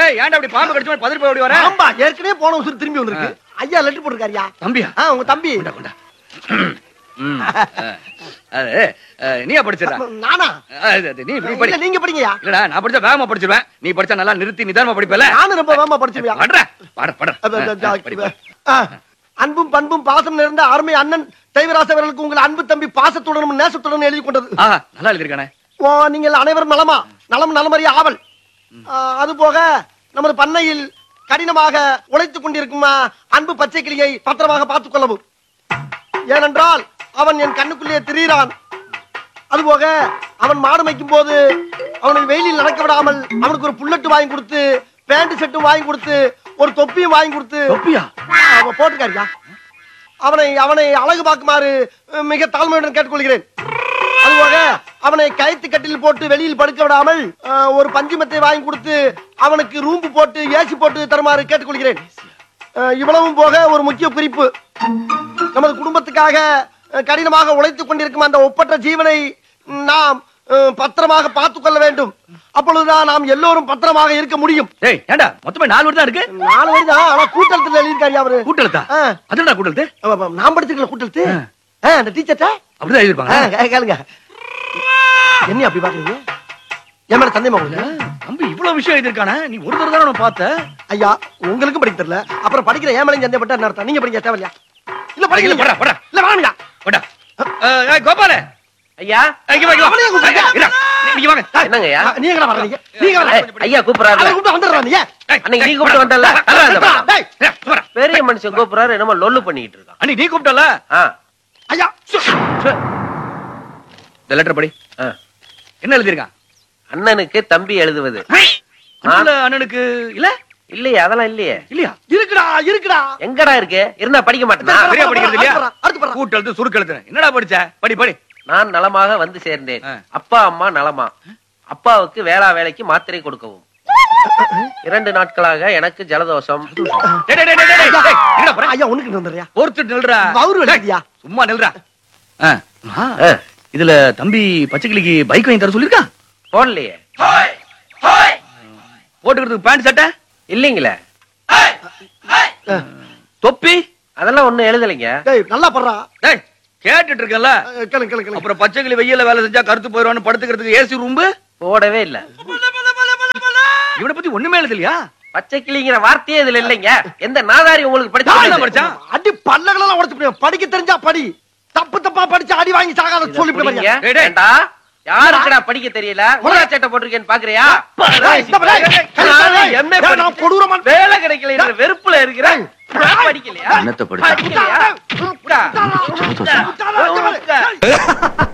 டேய் ஏன்டா அப்படி பாம்பு கடிச்சு பதறி போய் ஓடி வர ஆம்பா ஏற்கனவே போன உசுறு திரும்பி வந்திருக்கு ஐயா லெட்டர் போட்டிருக்காருயா தம்பியா ஆ உங்க தம்பி கொண்டா கொண்டா ம், ஆ, அது ஆ, நீயா படிச்சிடா நானா நீ இப்படி படி இல்ல, நீங்க படிங்கயா இல்லடா நான் படிச்சா வேகமா படிச்சிருவேன் நீ படிச்சா நல்லா நிறுத்தி நிதானமா படிப்பல நானும் ரொம்ப வேகமா படிச்சுவியா படுற பட பட அப்ப, அப்ப, ஆ, படி, படி. ஆ, அன்பும் பண்பும் பாசம் நிறைந்த அருமை அண்ணன் தெய்வராச அவர்களுக்கு உங்கள் அன்பு தம்பி பாசத்துடனும் நேசத்துடனும் எழுதி கொண்டது ஆஹா நல்லா எழுதிருக்கானே ஓ, நீங்கள் அனைவரும் நலமா நலம் நலமறிய ஆவல் ஆ, அது போக நமது பண்ணையில் கடினமாக உழைத்துக் கொண்டிருக்கும் ஆ, அன்பு பச்சை கிளியை பத்திரமாக பார்த்துக் கொள்ளவும் ஏனென்றால் அவன் என் கண்ணுக்குள்ளே திரியிறான் அதுபோக அவன் மாடு மேய்க்கும் போது அவனை வெயிலில் நடக்க விடாமல் அவனுக்கு ஒரு புல்லட்டு வாங்கி கொடுத்து பேண்ட் செட்டும் வாங்கி கொடுத்து ஒரு தொப்பியும் வாங்கி கொடுத்து தொப்பியா அவன் போட்டுக்காரியா அவனை அவனை அழகு பார்க்குமாறு அஹ், மிக தாழ்மையுடன் கேட்டுக்கொள்கிறேன் அதுபோக அவனை கயித்து கட்டில் போட்டு வெளியில் படுக்க விடாமல் அஹ், ஒரு பஞ்சுமத்தை வாங்கி கொடுத்து அவனுக்கு ரூம்பு போட்டு ஏசி போட்டு தருமாறு கேட்டுக்கொள்கிறேன் அஹ், இவ்வளவும் போக ஒரு முக்கிய குறிப்பு நமது குடும்பத்துக்காக அஹ், கடினமாக உழைத்துக் கொண்டிருக்கும் அந்த ஒப்பற்ற ஜீவனை நாம் அஹ், பத்திரமாக பார்த்துக் கொள்ள வேண்டும் அப்பொழுதுதான் நாம் எல்லோரும் பத்திரமாக இருக்க முடியும் டேய் ஏன்டா மொத்தமே நாலு வருடம் இருக்கு நாலு வயதுதான் ஆனா கூட்டத்தில் எழுதியிருக்காரு அவரு கூட்டெழுத்தா ஆ. அதுடா கூட்டெழுத்து அப்ப, அப்ப, நான் படிச்சிருக்கல கூட்டத்து ஆ. ஆ, அந்த டீச்சர்ட்ட அப்படிதான் எழுதிருப்பாங்க கேளுங்க என்ன அப்படி பாக்குறீங்க என் மேல சந்தேகமா உங்களுக்கு தம்பி இவ்வளவு விஷயம் எழுதிருக்கானே நீ ஒரு தடவை தானே பார்த்த ஐயா உங்களுக்கும் படிக்க தெரியல அப்புறம் படிக்கிற ஏன் மேலையும் சந்தேகப்பட்ட என்ன அர்த்தம் நீங்க படிக்க தேவையில்லையா இல்ல இல்ல, படிக்கல போடா, போடா. இல்ல வாங்க போடா ஏய், கோபால ஐயா இங்க வா, இங்க வா. அவனையும் கூப்பிடுங்க. இருடா, நீ இங்க வாங்க என்னங்க ஐயா நீங்க எங்கடா வர்றீங்க நீங்க ஏய், வர ஐயா கூப்பிடுறாரு அவரை கூப்பிட்டு வந்துடுறான் நீ ஏய், அன்னைக்கு நீ ஏய், கூப்பிட்டு போடா. வந்தல்ல? வா, வா, வா, வா. டேய். ஏய், போடா. பெரிய மனுஷன் கூப்பிடுறாரு என்னமோ லொல்லு பண்ணிட்டு இருக்கான் அன்னைக்கு நீ கூப்பிட்டல ஆ, ஐயா சு. இந்த லெட்டர் படி ஆ. என்ன எழுதிருக்கான் அண்ணனுக்கு தம்பி எழுதுவது அண்ணல அண்ணனுக்கு இல்ல இல்லையே அதெல்லாம் இல்லையே இல்லையா இருக்குடா இருக்குடா எங்கடா இருக்கு இருந்தா படிக்க மாட்டேனா சரியா படிக்கிறது இல்லையா அடுத்து அடுத்து பாரு. கூட்டெழுத்து சுருக்கெழுத்து என்னடா படிச்ச படி படி நான் நலமாக வந்து சேர்ந்தேன் ஆ. அப்பா அம்மா நலமா அப்பாவுக்கு வேளா வேலைக்கு மாத்திரை கொடுக்கவும் இரண்டு நாட்களாக எனக்கு ஜலதோஷம் டேய், டேய், டேய், டேய், டேய், டேய், என்னடா போற? ஐயா உனக்கு வந்துடுறியா பொறுத்து நில்றா வவுறு வலிக்குதியா? டேய், சும்மா நில்றா ஆ, ஆ, ஆ, இதுல தம்பி பச்சைக்கிளிக்கு பைக் வாங்கி தர சொல்லிருக்கான் போடலையே போட்டுக்கிறதுக்கு பேண்ட் சட்டை இல்லைங்களே தொப்பி அதெல்லாம் ஒண்ணும் எழுதலைங்க டேய் நல்லா படுறா டேய் கேட்டுட்டு இருக்கேன்ல அஹ், கேளுங்க கேளுங்க கேளுங்க அப்புறம் பச்சைக்கிளி வெயில்ல வேலை செஞ்சா கருத்து போயிடுவான்னு படுத்துக்கிறதுக்கு ஏசி ரூம்பு போடவே இல்ல இவனை பத்தி ஒண்ணுமே எழுதலையா பச்சை கிளிங்கிற வார்த்தையே இதுல இல்லைங்க எந்த நாதாரி உங்களுக்கு யார் என்ன படிச்சு படிச்சான்? அடி பல்லகளெல்லாம் உடைச்சு போடுவேன். படிக்க தெரிஞ்சா படி தப்பு தப்பா படிச்சு அடி வாங்கி சாகாத சொல்லி புடிங்க. டேய், டேய். ஏண்டா, யாருக்குடா படிக்க தெரியல ஊரா சட்டை போட்டிருக்கேன்னு பாக்குறியா MA நான் கொடூரமா வேலை கிடைக்கல என்ற வெறுப்புல இருக்கிறேன் படிக்கலையா என்னத்த படிச்சா? படிக்கலையா? உட்கா. உட்கா. உட்கா.